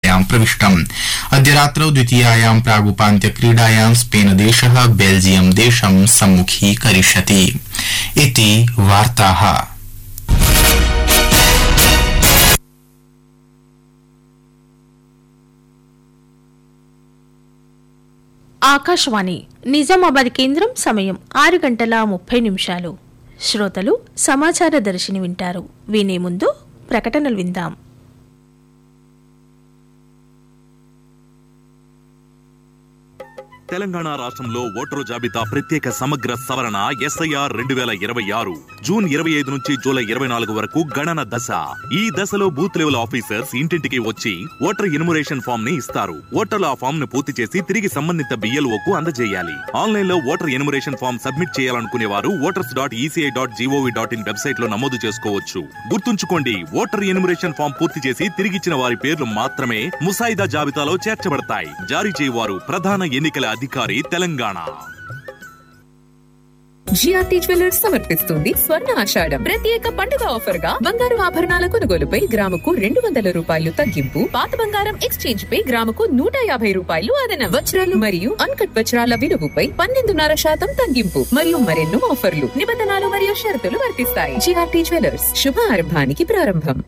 स्पर्धायां प्रविष्टम् अद्य रात्रौ द्वितीयायां प्रागुपान्त्यक्रीडायां स्पेनदेशः बेल्जियम देशं सम्मुखीकरिष्यति इति वार्ताः ఆకాశవాణి నిజామాబాద్ కేంద్రం సమయం ఆరు గంటల ముప్పై నిమిషాలు శ్రోతలు సమాచార దర్శిని వింటారు వినే ముందు ప్రకటనలు విందాం తెలంగాణ రాష్ట్రంలో ఓటరు జాబితా ప్రత్యేక సమగ్ర సవరణ ఎస్ఐఆర్ రెండు వేల ఇరవై ఆరు జూన్ ఇరవై ఐదు నుంచి జూలై ఇరవై నాలుగు వరకు గణన దశ ఈ దశలో బూత్ లెవెల్ ఆఫీసర్స్ ఇంటింటికి వచ్చి ఓటర్ ఇనుమరేషన్ ఫామ్ ని ఇస్తారు ఓటర్లు ఆ ఫామ్ ను పూర్తి చేసి తిరిగి సంబంధిత BLO కు అందజేయాలి ఆన్లైన్ లో ఓటర్ ఎనుమరేషన్ ఫామ్ సబ్మిట్ చేయాలనుకునే వారు voters dot ECI dot GOV dot in website లో నమోదు చేసుకోవచ్చు గుర్తుంచుకోండి ఓటర్ ఎనుమరేషన్ ఫామ్ పూర్తి చేసి తిరిగిచ్చిన వారి పేర్లు మాత్రమే ముసాయిదా జాబితాలో చేర్చబడతాయి జారీ చేయవారు ప్రధాన ఎన్నికల అధికారి తెలంగాణ జిఆర్టీ జ్యువెలర్స్ సమర్పిస్తుంది స్వర్ణ ఆషాఢం ప్రత్యేక పండుగ ఆఫర్ గా బంగారు ఆభరణాల కొనుగోలుపై గ్రాముకు రెండు వందల రూపాయలు తగ్గింపు పాత బంగారం ఎక్స్చేంజ్ పై గ్రాముకు నూట యాభై రూపాయలు అదనం వజ్రాలు మరియు అన్కట్ వజ్రాల విలువపై పన్నెండున్నర శాతం తగ్గింపు మరియు మరెన్నో ఆఫర్లు నిబంధనలు మరియు షరతులు వర్తిస్తాయి జిఆర్టీ జ్యువెలర్స్ శుభారంభానికి ప్రారంభం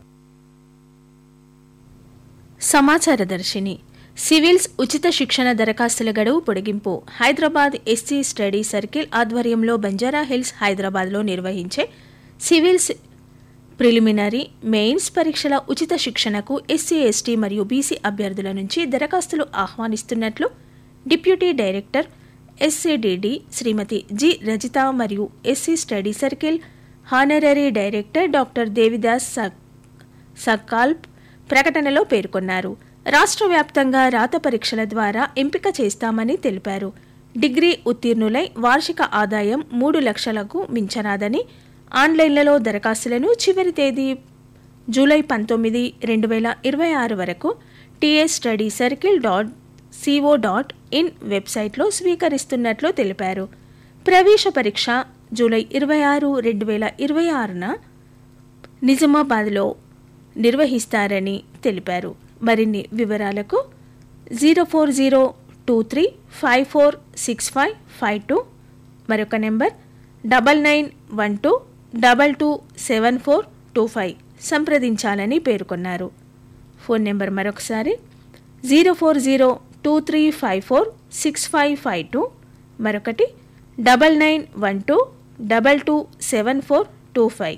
సమాచార దర్శిని సివిల్స్ ఉచిత శిక్షణ దరఖాస్తుల గడువు పొడిగింపు హైదరాబాద్ ఎస్సీ స్టడీ సర్కిల్ ఆధ్వర్యంలో బంజారా హిల్స్ హైదరాబాద్లో నిర్వహించే సివిల్స్ ప్రిలిమినరీ మెయిన్స్ పరీక్షల ఉచిత శిక్షణకు ఎస్సీ ఎస్టీ మరియు బీసీ అభ్యర్థుల నుంచి దరఖాస్తులు ఆహ్వానిస్తున్నట్లు deputy director SCDD Srimati G Rajitha మరియు SC study circle honorary director doctor Devidas సక్ సక్కాల్ప్ ప్రకటనలో పేర్కొన్నారు రాష్ట్ర వ్యాప్తంగా రాత పరీక్షల ద్వారా ఎంపిక చేస్తామని తెలిపారు డిగ్రీ ఉత్తీర్ణులై వార్షిక ఆదాయం మూడు లక్షలకు మించరాదని ఆన్లైన్లలో దరఖాస్తులను చివరి తేదీ జూలై పంతొమ్మిది రెండు వేల ఇరవై ఆరు వరకు TS study circle dot CO dot in వెబ్సైట్లో స్వీకరిస్తున్నట్లు తెలిపారు ప్రవేశ పరీక్ష జూలై ఇరవై ఆరు రెండు వేల ఇరవై ఆరున నిజామాబాద్లో నిర్వహిస్తారని తెలిపారు మరిన్ని వివరాలకు zero four zero two three five four six five five two మరొక number double nine one two double two seven four two five సంప్రదించాలని పేర్కొన్నారు ఫోన్ నెంబర్ మరొకసారి zero four zero two three five four six five five two మరొకటి double nine one two double two seven four two five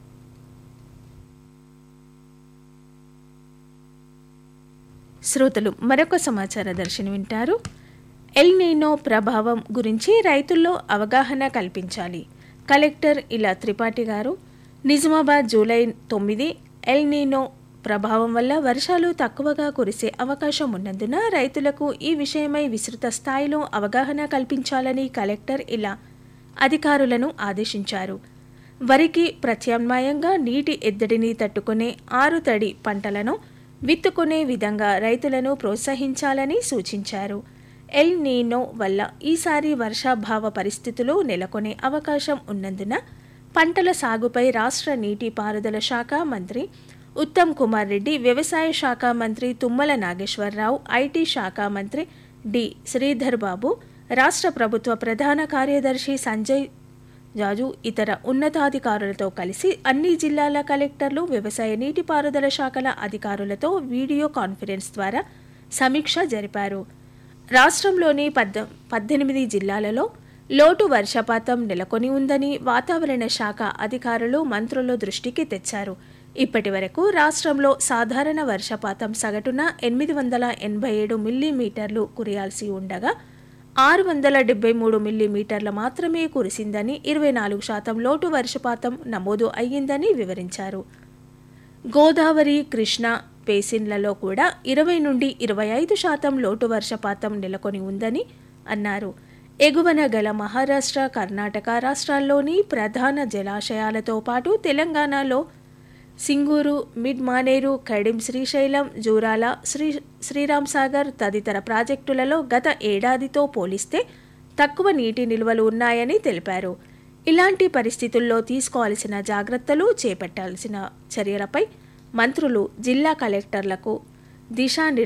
శ్రోతలు మరొక సమాచార దర్శనం వింటారు L Nino ప్రభావం గురించి రైతుల్లో అవగాహన కల్పించాలి కలెక్టర్ ఇలా త్రిపాఠి గారు నిజామాబాద్ జూలై తొమ్మిది ఎల్ నీనో ప్రభావం వల్ల వర్షాలు తక్కువగా కురిసే అవకాశం ఉన్నందున రైతులకు ఈ విషయమై విస్తృత స్థాయిలో అవగాహన కల్పించాలని కలెక్టర్ ఇలా అధికారులను ఆదేశించారు వరికి ప్రత్యామ్నాయంగా నీటి ఎద్దడిని తట్టుకునే ఆరుతడి పంటలను విత్తుకునే విధంగా రైతులను ప్రోత్సహించాలని సూచించారు ఎల్ నీనో వల్ల ఈసారి వర్షాభావ పరిస్థితులు నెలకొనే అవకాశం ఉన్నందున పంటల సాగుపై రాష్ట్ర నీటిపారుదల శాఖ మంత్రి ఉత్తమ్ కుమార్ రెడ్డి వ్యవసాయ శాఖ మంత్రి తుమ్మల నాగేశ్వరరావు ఐటీ శాఖ మంత్రి డి శ్రీధర్ బాబు రాష్ట్ర ప్రభుత్వ ప్రధాన కార్యదర్శి సంజయ్ జాజు ఇతర ఉన్నతాధికారులతో కలిసి అన్ని జిల్లాల కలెక్టర్లు వ్యవసాయ నీటిపారుదల శాఖల అధికారులతో వీడియో కాన్ఫరెన్స్ ద్వారా సమీక్ష జరిపారు రాష్ట్రంలోని పద్ద పద్దెనిమిది జిల్లాలలో లోటు వర్షపాతం నెలకొని ఉందని వాతావరణ శాఖ అధికారులు మంత్రుల దృష్టికి తెచ్చారు ఇప్పటి వరకు రాష్ట్రంలో సాధారణ వర్షపాతం సగటున ఎనిమిది వందల ఎనభై ఏడు మిల్లీమీటర్లు కురియాల్సి ఉండగా ఆరు వందల డెబ్బై మూడు మిల్లీమీటర్ల మాత్రమే కురిసిందని ఇరవై నాలుగు శాతం లోటు వర్షపాతం నమోదు అయ్యిందని వివరించారు గోదావరి కృష్ణ బేసిన్లలో కూడా ఇరవై నుండి ఇరవై ఐదు శాతం లోటు వర్షపాతం నెలకొని ఉందని అన్నారు ఎగువన గల మహారాష్ట్ర కర్ణాటక రాష్ట్రాల్లోని ప్రధాన జలాశయాలతో పాటు తెలంగాణలో సింగూరు మిడ్ మానేరు కడిం శ్రీశైలం జూరాల శ్రీ శ్రీరామ్ సాగర్ తదితర ప్రాజెక్టులలో గత ఏడాదితో పోలిస్తే తక్కువ నీటి నిల్వలు ఉన్నాయని తెలిపారు ఇలాంటి పరిస్థితుల్లో తీసుకోవాల్సిన జాగ్రత్తలు చేపట్టాల్సిన చర్యలపై మంత్రులు జిల్లా కలెక్టర్లకు దిశానిర్దేశం